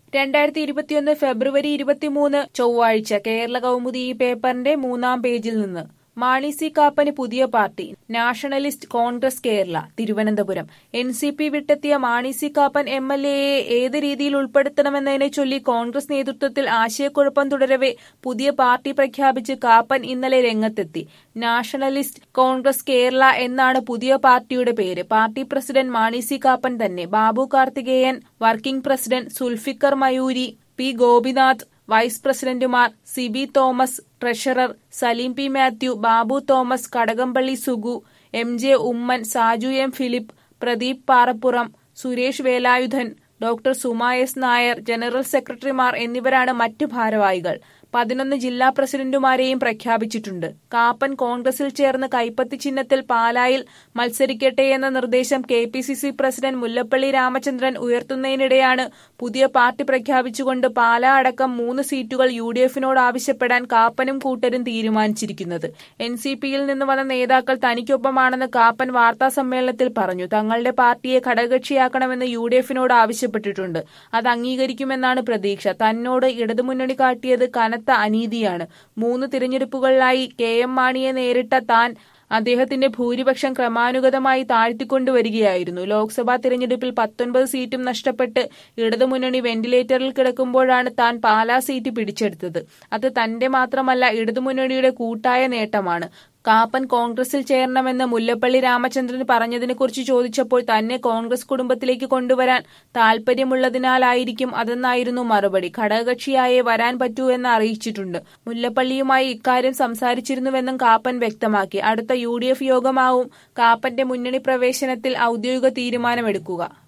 രണ്ടായിരത്തി ഇരുപത്തിയൊന്ന് ഫെബ്രുവരി ഇരുപത്തിമൂന്ന് ചൊവ്വാഴ്ച കേരള കൗമുദി ഈ പേപ്പറിന്റെ മൂന്നാം പേജിൽ നിന്ന് മാണി സി കാപ്പന് പുതിയ party nationalist Congress Kerala Thiruvananthapuram N C P വിട്ടെത്തിയ Mani C Kappan M L എയെ ഏത് രീതിയിൽ ഉൾപ്പെടുത്തണമെന്നതിനെ ചൊല്ലി കോൺഗ്രസ് നേതൃത്വത്തിൽ ആശയക്കുഴപ്പം തുടരവെ പുതിയ പാർട്ടി പ്രഖ്യാപിച്ച് കാപ്പൻ ഇന്നലെ രംഗത്തെത്തി നാഷണലിസ്റ്റ് കോൺഗ്രസ് കേരള എന്നാണ് പുതിയ പാർട്ടിയുടെ പേര് party president Mani C Kappan തന്നെ Babu Karthikeyan working president Sulfikar Mayuri P Gopinath vice പ്രസിഡന്റുമാർ Siby Thomas treasurer Saleem P Mathew Babu Thomas Kadakampally Sugu M J Oommen Saju M Philip Pradeep Parappuram Suresh Velayudhan doctor Suma S Nair general സെക്രട്ടറിമാർ എന്നിവരാണ് മറ്റ് ഭാരവാഹികൾ പതിനൊന്ന് ജില്ലാ പ്രസിഡന്റുമാരെയും പ്രഖ്യാപിച്ചിട്ടുണ്ട് കാപ്പൻ കോൺഗ്രസിൽ ചേർന്ന് കൈപ്പത്തി ചിഹ്നത്തിൽ പാലായിൽ മത്സരിക്കട്ടെ എന്ന നിർദ്ദേശം K P C C president Mullappally Ramachandran ഉയർത്തുന്നതിനിടെയാണ് പുതിയ പാർട്ടി പ്രഖ്യാപിച്ചുകൊണ്ട് പാലാ അടക്കം മൂന്ന് സീറ്റുകൾ യു ഡി എഫിനോട് ആവശ്യപ്പെടാൻ കാപ്പനും കൂട്ടരും തീരുമാനിച്ചിരിക്കുന്നത് എൻ സി പിയിൽ നിന്ന് വന്ന നേതാക്കൾ തനിക്കൊപ്പമാണെന്ന് കാപ്പൻ വാർത്താ സമ്മേളനത്തിൽ പറഞ്ഞു തങ്ങളുടെ പാർട്ടിയെ ഘടകകക്ഷിയാക്കണമെന്ന് യു ഡി എഫിനോട് ആവശ്യപ്പെട്ടിട്ടുണ്ട് അത് അംഗീകരിക്കുമെന്നാണ് പ്രതീക്ഷ തന്നോട് ഇടതുമുന്നണി കാട്ടിയത് കനത്ത അനീതിയാണ് മൂന്ന് തിരഞ്ഞെടുപ്പുകളിലായി കെ എം മാണിയെ നേരിട്ട താൻ അദ്ദേഹത്തിന്റെ ഭൂരിപക്ഷം ക്രമാനുഗതമായി താഴ്ത്തിക്കൊണ്ടുവരികയായിരുന്നു ലോക്സഭാ തിരഞ്ഞെടുപ്പിൽ പത്തൊൻപത് സീറ്റും നഷ്ടപ്പെട്ട് ഇടതുമുന്നണി വെന്റിലേറ്ററിൽ കിടക്കുമ്പോഴാണ് താൻ പാലാ സീറ്റ് പിടിച്ചെടുത്തത് അത് തന്റെ മാത്രമല്ല ഇടതുമുന്നണിയുടെ കൂട്ടായ നേട്ടമാണ് കാപ്പൻ കോൺഗ്രസിൽ ചേരണമെന്ന് മുല്ലപ്പള്ളി രാമചന്ദ്രൻ പറഞ്ഞതിനെക്കുറിച്ച് ചോദിച്ചപ്പോൾ തന്നെ കോൺഗ്രസ് കുടുംബത്തിലേക്ക് കൊണ്ടുവരാൻ താൽപര്യമുള്ളതിനാലായിരിക്കും അതെന്നായിരുന്നു മറുപടി ഘടകകക്ഷിയായേ വരാൻ പറ്റൂ എന്ന് അറിയിച്ചിട്ടുണ്ട് മുല്ലപ്പള്ളിയുമായി ഇക്കാര്യം സംസാരിച്ചിരുന്നുവെന്നും കാപ്പൻ വ്യക്തമാക്കി അടുത്ത യു യോഗമാവും കാപ്പന്റെ മുന്നണി പ്രവേശനത്തിൽ ഔദ്യോഗിക തീരുമാനമെടുക്കുക